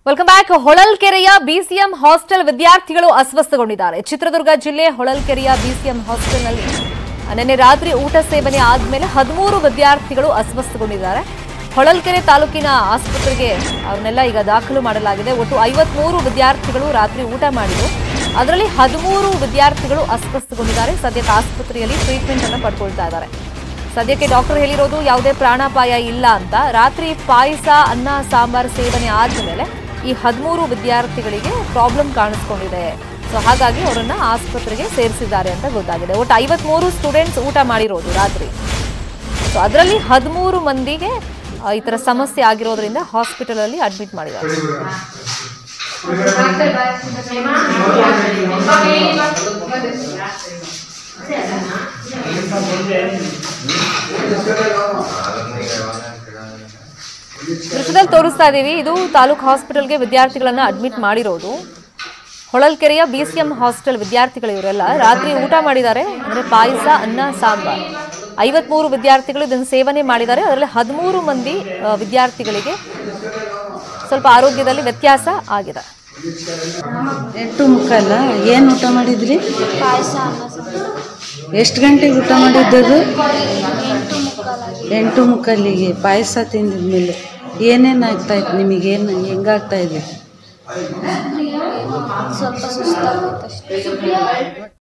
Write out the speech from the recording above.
welcome back ಹೊಳಲ್ಕೆರೆಯ BCM hostel ವಿದ್ಯಾರ್ಥಿಗಳು ಅಸ್ವಸ್ಥಗೊಂಡಿದ್ದಾರೆ ಚಿತ್ರದುರ್ಗ ಜಿಲ್ಲೆ ಹೊಳಲ್ಕೆರೆಯ ಬಿಸಿಎಂ ಹಾಸ್ಟೆಲ್ನಲ್ಲಿ ನಿನ್ನೆ ರಾತ್ರಿ ಊಟ ಸೇವನೆ ಆದ್ಮೇಲೆ ಹದಿಮೂರು ವಿದ್ಯಾರ್ಥಿಗಳು ಅಸ್ವಸ್ಥಗೊಂಡಿದ್ದಾರೆ ಹೊಳಲ್ಕೆರೆ ತಾಲೂಕಿನ ಆಸ್ಪತ್ರೆಗೆ ಅವನ್ನೆಲ್ಲ ಈಗ ದಾಖಲು ಮಾಡಲಾಗಿದೆ ಒಟ್ಟು ಐವತ್ಮೂರು ವಿದ್ಯಾರ್ಥಿಗಳು ರಾತ್ರಿ ಊಟ ಮಾಡಿದ್ರು ಅದರಲ್ಲಿ ಹದಿಮೂರು ವಿದ್ಯಾರ್ಥಿಗಳು ಅಸ್ವಸ್ಥಗೊಂಡಿದ್ದಾರೆ ಸದ್ಯಕ್ಕೆ ಆಸ್ಪತ್ರೆಯಲ್ಲಿ ಟ್ರೀಟ್ಮೆಂಟ್ ಅನ್ನು ಪಡ್ಕೊಳ್ತಾ ಇದ್ದಾರೆ ಸದ್ಯಕ್ಕೆ ಡಾಕ್ಟರ್ ಹೇಳಿರೋದು ಯಾವುದೇ ಪ್ರಾಣಾಪಾಯ ಇಲ್ಲ ಅಂತ ರಾತ್ರಿ ಪಾಯಸ ಅನ್ನ ಸಾಂಬಾರ್ ಸೇವನೆ ಆದ್ಮೇಲೆ ಈ ಹದಿಮೂರು ವಿದ್ಯಾರ್ಥಿಗಳಿಗೆ ಪ್ರಾಬ್ಲಮ್ ಕಾಣಿಸ್ಕೊಂಡಿದೆ ಸೊ ಹಾಗಾಗಿ ಅವರನ್ನ ಆಸ್ಪತ್ರೆಗೆ ಸೇರಿಸಿದ್ದಾರೆ ಅಂತ ಗೊತ್ತಾಗಿದೆ ಒಟ್ಟು ಐವತ್ಮೂರು ಸ್ಟೂಡೆಂಟ್ಸ್ ಊಟ ಮಾಡಿರೋದು ರಾತ್ರಿ ಸೊ ಅದರಲ್ಲಿ ಹದಿಮೂರು ಮಂದಿಗೆ ಆ, ಈ ತರ ಸಮಸ್ಯೆ ಆಗಿರೋದ್ರಿಂದ ಹಾಸ್ಪಿಟಲ್ ಅಲ್ಲಿ ಅಡ್ಮಿಟ್ ಮಾಡಿದ್ದಾರೆ ದೃಶ್ಯದಲ್ಲಿ ತೋರಿಸ್ತಾ ಇದ್ದೀವಿ ಇದು ತಾಲೂಕ್ ಹಾಸ್ಪಿಟಲ್ಗೆ ವಿದ್ಯಾರ್ಥಿಗಳನ್ನ ಅಡ್ಮಿಟ್ ಮಾಡಿರೋದು ಹೊಳಲ್ಕೆರೆಯ ಬಿಸಿಎಂ ಹಾಸ್ಟೆಲ್ ವಿದ್ಯಾರ್ಥಿಗಳು ಇವರೆಲ್ಲ ರಾತ್ರಿ ಊಟ ಮಾಡಿದ್ದಾರೆ ಅಂದ್ರೆ ಪಾಯಸ ಅನ್ನ ಸಾಂಬಾರ್ ಐವತ್ಮೂರು ವಿದ್ಯಾರ್ಥಿಗಳು ಇದನ್ನು ಸೇವನೆ ಮಾಡಿದ್ದಾರೆ ಅದರಲ್ಲಿ ಹದಿಮೂರು ಮಂದಿ ಆ, ವಿದ್ಯಾರ್ಥಿಗಳಿಗೆ ಸ್ವಲ್ಪ ಆರೋಗ್ಯದಲ್ಲಿ ವ್ಯತ್ಯಾಸ ಆಗಿದೆ ಎಂಟು ಮುಕ್ಕಲ್ಲ ಏನು ಊಟ ಮಾಡಿದ್ರಿ ಪಾಯಸ ಅನ್ನ ಸಾಂಬಾರು ಎಷ್ಟು ಗಂಟೆಗೆ ಊಟ ಮಾಡಿದ್ದದು ಎಂಟು ಮುಕ್ಕಾಲಾಗಿ ಎಂಟು ಮುಕ್ಕಲ್ಲಿಗೆ ಪಾಯಸ ತಿಂದಿದ್ಮೇಲೆ ಏನೇನು ಆಗ್ತಾ ಇತ್ತು ನಿಮಗೇನು ಹೆಂಗಾಗ್ತಾ ಇದೆ ಸ್ವಲ್ಪ ಸುಸ್ತಾಗುತ್ತೆ ಅಷ್ಟೇ